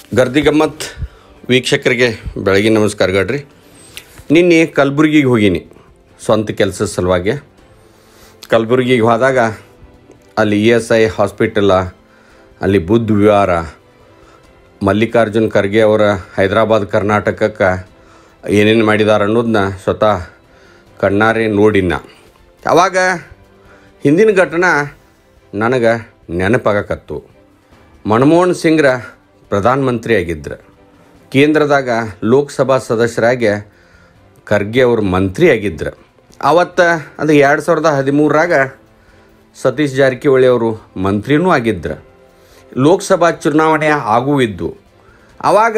ಗರ್ದಿ ಗಮ್ಮತ್ ವೀಕ್ಷಕರಿಗೆ ಬೆಳಗಿನ ನಮಸ್ಕಾರಗಳ್ರಿ ನಿನ್ನೆ ಕಲಬುರ್ಗಿಗೆ ಹೋಗೀನಿ ಸ್ವಂತ ಕೆಲಸದ ಸಲುವಾಗಿ ಕಲಬುರ್ಗಿಗೆ ಹೋದಾಗ ಅಲ್ಲಿ ಇ ಎಸ್ ಐ ಹಾಸ್ಪಿಟಲ ಅಲ್ಲಿ ಬುದ್ಧ ವಿಹಾರ ಮಲ್ಲಿಕಾರ್ಜುನ್ ಖರ್ಗೆ ಅವರ ಹೈದರಾಬಾದ್ ಕರ್ನಾಟಕಕ್ಕೆ ಏನೇನು ಮಾಡಿದಾರೆ ಅನ್ನೋದನ್ನ ಸ್ವತಃ ಕಣ್ಣಾರೆ ನೋಡಿನ ಅವಾಗ ಹಿಂದಿನ ಘಟನೆ ನನಗೆ ನೆನಪಾಗಕತ್ತು ಮನಮೋಹನ್ ಸಿಂಗ್ರ ಪ್ರಧಾನಮಂತ್ರಿ ಆಗಿದ್ರು ಕೇಂದ್ರದಾಗ ಲೋಕಸಭಾ ಸದಸ್ಯರಾಗಿ ಖರ್ಗೆ ಅವರು ಮಂತ್ರಿ ಆಗಿದ್ರು ಅವತ್ತು ಅದು ಎರಡು ಸಾವಿರದ ಹದಿಮೂರರಾಗ ಸತೀಶ್ ಜಾರಕಿಹೊಳಿ ಅವರು ಮಂತ್ರಿನೂ ಆಗಿದ್ರು ಲೋಕಸಭಾ ಚುನಾವಣೆ ಆಗುವಿದ್ದು ಆವಾಗ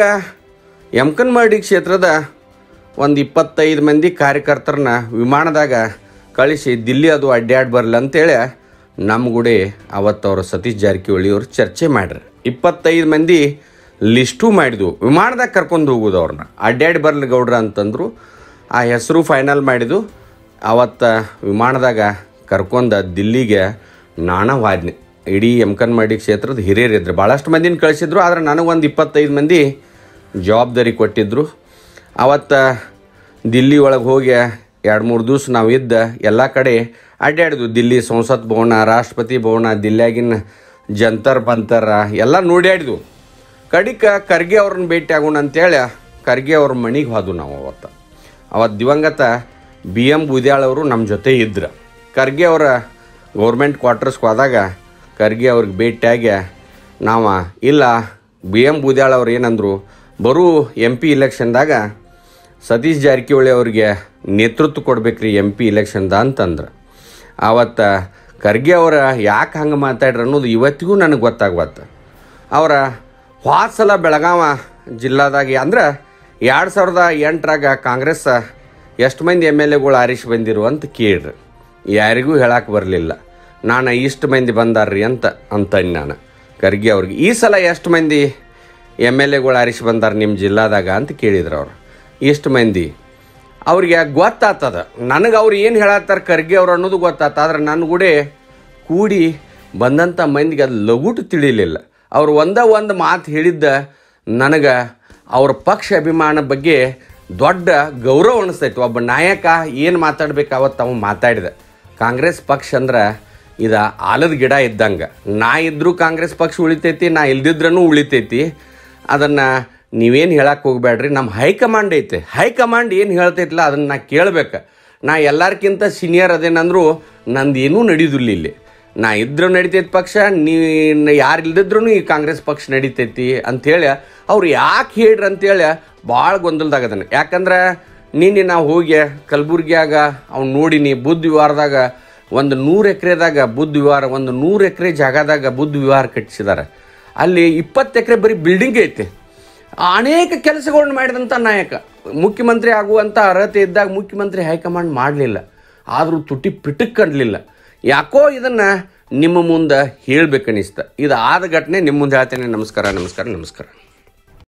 ಯಮಕನ್ಮರಡಿ ಕ್ಷೇತ್ರದ ಒಂದು ಇಪ್ಪತ್ತೈದು ಮಂದಿ ಕಾರ್ಯಕರ್ತರನ್ನ ವಿಮಾನದಾಗ ಕಳಿಸಿ ದಿಲ್ಲಿ ಅದು ಅಡ್ಡಾಡಿ ಬರಲಿ ಅಂತೇಳಿ ನಮ್ಮ ಗುಡಿ ಅವತ್ತು ಅವರು ಸತೀಶ್ ಜಾರಕಿಹೊಳಿ ಅವರು ಚರ್ಚೆ ಮಾಡ್ರಿ ಇಪ್ಪತ್ತೈದು ಮಂದಿ ಲಿಸ್ಟು ಮಾಡಿದ್ವು ವಿಮಾನದಾಗ ಕರ್ಕೊಂಡು ಹೋಗೋದು ಅವ್ರನ್ನ ಅಡ್ಡಾಡಿ ಬರಲಿ ಗೌಡ್ರ ಅಂತಂದ್ರು ಆ ಹೆಸರು ಫೈನಲ್ ಮಾಡಿದ್ದು ಅವತ್ತು ವಿಮಾನದಾಗ ಕರ್ಕೊಂಡ ದಿಲ್ಲಿಗೆ ನಾನ ವಾದ್ನಿ ಇಡೀ ಯಮಕನ್ಮಡಿ ಕ್ಷೇತ್ರದ ಹಿರಿಯರಿದ್ರು ಭಾಳಷ್ಟು ಮಂದಿನ ಕಳಿಸಿದ್ರು ಆದ್ರೆ ನನಗೊಂದು ಇಪ್ಪತ್ತೈದು ಮಂದಿ ಜವಾಬ್ದಾರಿ ಕೊಟ್ಟಿದ್ದರು ಅವತ್ತು ದಿಲ್ಲಿ ಒಳಗೆ ಹೋಗಿ ಎರಡು ಮೂರು ದಿವ್ಸ ನಾವು ಇದ್ದ ಎಲ್ಲ ಕಡೆ ಅಡ್ಡಾಡಿದ್ವು ದಿಲ್ಲಿ ಸಂಸತ್ ಭವನ ರಾಷ್ಟ್ರಪತಿ ಭವನ ದಿಲ್ಲಿಯಾಗಿನ ಜಂತರ್ ಬಂತರ ಎಲ್ಲ ನೋಡ್ಯಾಡಿದ್ವು ಕಡಿಕ ಖರ್ಗೆ ಅವ್ರನ್ನ ಭೇಟಿ ಆಗೋಣ ಅಂತೇಳಿ ಖರ್ಗೆ ಅವ್ರ ಮನೆಗೆ ಹೋದ್ವು ನಾವು ಅವತ್ತು ಅವತ್ತು ದಿವಂಗತ ಬಿ ಎಮ್ ಬೂದ್ಯಾಳ್ ಅವರು ನಮ್ಮ ಜೊತೆ ಇದ್ರು ಖರ್ಗೆ ಅವರ ಗೌರ್ಮೆಂಟ್ ಕ್ವಾರ್ಟರ್ಸ್ಗೆ ಹೋದಾಗ ಖರ್ಗೆ ಅವ್ರಿಗೆ ಭೇಟಿಯಾಗಿ ನಾವು ಇಲ್ಲ ಬಿ ಎಮ್ ಬೂದ್ಯಾಳ್ ಅವ್ರು ಏನಂದರು ಬರೋ ಎಮ್ ಪಿ ಇಲೆಕ್ಷನ್ದಾಗ ಸತೀಶ್ ಜಾರಕಿಹೊಳಿ ಅವ್ರಿಗೆ ನೇತೃತ್ವ ಕೊಡ್ಬೇಕ್ರಿ ಎಮ್ ಪಿ ಇಲೆಕ್ಷನ್ದ ಅಂತಂದ್ರೆ ಆವತ್ತು ಖರ್ಗೆ ಅವರ ಯಾಕೆ ಹಂಗೆ ಮಾತಾಡ್ರಿ ಅನ್ನೋದು ಇವತ್ತಿಗೂ ನನಗೆ ಗೊತ್ತಾಗ್ವತ್ತು ಅವರ ಹೋದ ಸಲ ಬೆಳಗಾವ ಜಿಲ್ಲಾದಾಗ ಅಂದ್ರೆ ಎರಡು ಸಾವಿರದ ಎಂಟರಾಗ ಕಾಂಗ್ರೆಸ್ ಎಷ್ಟು ಮಂದಿ ಎಮ್ ಎಲ್ ಎಗಳು ಆರಿಸಿ ಬಂದಿರು ಅಂತ ಕೇಳ್ರಿ ಯಾರಿಗೂ ಹೇಳಕ್ಕೆ ಬರಲಿಲ್ಲ ನಾನು ಇಷ್ಟು ಮಂದಿ ಬಂದಾರ್ರಿ ಅಂತ ಅಂತಂದು ನಾನು ಖರ್ಗೆ ಅವ್ರಿಗೆ ಈ ಸಲ ಎಷ್ಟು ಮಂದಿ ಎಮ್ ಎಲ್ ಎಗಳು ಆರಿಸಿ ಬಂದಾರ ನಿಮ್ಮ ಜಿಲ್ಲಾದಾಗ ಅಂತ ಕೇಳಿದ್ರು ಅವ್ರು ಇಷ್ಟು ಮಂದಿ ಅವ್ರಿಗೆ ಗೊತ್ತಾಗ್ತದ ನನಗೆ ಅವ್ರು ಏನು ಹೇಳತ್ತಾರ ಖರ್ಗೆ ಅವ್ರು ಅನ್ನೋದು ಗೊತ್ತಾತ ಆದ್ರೆ ನನ್ನ ಗುಡೆ ಕೂಡಿ ಬಂದಂಥ ಮಂದಿಗೆ ಅದು ಲಘುಟು ತಿಳಿಲಿಲ್ಲ ಅವ್ರು ಒಂದೇ ಒಂದು ಮಾತು ಹೇಳಿದ್ದ ನನಗೆ ಅವ್ರ ಪಕ್ಷ ಅಭಿಮಾನ ಬಗ್ಗೆ ದೊಡ್ಡ ಗೌರವ ಅನಿಸ್ತೈತಿ ಒಬ್ಬ ನಾಯಕ ಏನು ಮಾತಾಡ್ಬೇಕು ಅವತ್ತು ಅವ ಮಾತಾಡಿದ ಕಾಂಗ್ರೆಸ್ ಪಕ್ಷ ಅಂದ್ರೆ ಇದು ಆಲದ ಗಿಡ ಇದ್ದಂಗೆ ನಾ ಇದ್ರೂ ಕಾಂಗ್ರೆಸ್ ಪಕ್ಷ ಉಳಿತೈತಿ ನಾ ಇಲ್ದಿದ್ರೂ ಉಳಿತೈತಿ ಅದನ್ನು ನೀವೇನು ಹೇಳಕ್ಕೆ ಹೋಗ್ಬೇಡ್ರಿ ನಮ್ಮ ಹೈಕಮಾಂಡ್ ಐತೆ ಹೈಕಮಾಂಡ್ ಏನು ಹೇಳ್ತೈತಿಲ್ಲ ಅದನ್ನು ನಾ ಕೇಳ್ಬೇಕು ನಾ ಎಲ್ಲರ್ಕಿಂತ ಸೀನಿಯರ್ ಅದೇನಂದ್ರು ನಂದು ಏನೂ ನಡೆಯುದಿಲ್ಲ ಇಲ್ಲಿ ನಾ ಇದ್ರೂ ನಡಿತೈತಿ ಪಕ್ಷ ನೀನು ಯಾರು ಇಲ್ದಿದ್ರೂ ಈ ಕಾಂಗ್ರೆಸ್ ಪಕ್ಷ ನಡಿತೈತಿ ಅಂಥೇಳಿ ಅವ್ರು ಯಾಕೆ ಹೇಳ್ರಿ ಅಂತೇಳಿ ಭಾಳ ಗೊಂದಲದಾಗ ಅದನ್ನು ಯಾಕಂದ್ರೆ ನಿನ್ನೆ ನಾವು ಹೋಗಿ ಕಲಬುರ್ಗಿಯಾಗ ಅವ್ನು ನೋಡಿನಿ ಬುದ್ಧ ವಿವಾರದಾಗ ಒಂದು ನೂರು ಎಕರೆದಾಗ ಬುದ್ಧ ವಿವಾರ ಒಂದು ನೂರು ಎಕರೆ ಜಾಗದಾಗ ಬುದ್ಧ ವಿವಾರ ಕಟ್ಟಿಸಿದ್ದಾರೆ ಅಲ್ಲಿ ಇಪ್ಪತ್ತು ಎಕರೆ ಬರೀ ಬಿಲ್ಡಿಂಗ್ ಐತೆ ಅನೇಕ ಕೆಲಸಗಳನ್ನ ಮಾಡಿದಂಥ ನಾಯಕ ಮುಖ್ಯಮಂತ್ರಿ ಆಗುವಂಥ ಅರ್ಹತೆ ಇದ್ದಾಗ ಮುಖ್ಯಮಂತ್ರಿ ಹೈಕಮಾಂಡ್ ಮಾಡಲಿಲ್ಲ ಆದರೂ ತುಟಿ ಪಿಟಕ್ ಕಂಡಲಿಲ್ಲ ಯಾಕೋ ಇದನ್ನು ನಿಮ್ಮ ಮುಂದೆ ಹೇಳ್ಬೇಕನ್ನಿಸ್ತ ಇದು ಆದ ಘಟನೆ ನಿಮ್ಮ ಮುಂದೆ ಹೇಳ್ತೇನೆ ನಮಸ್ಕಾರ ನಮಸ್ಕಾರ ನಮಸ್ಕಾರ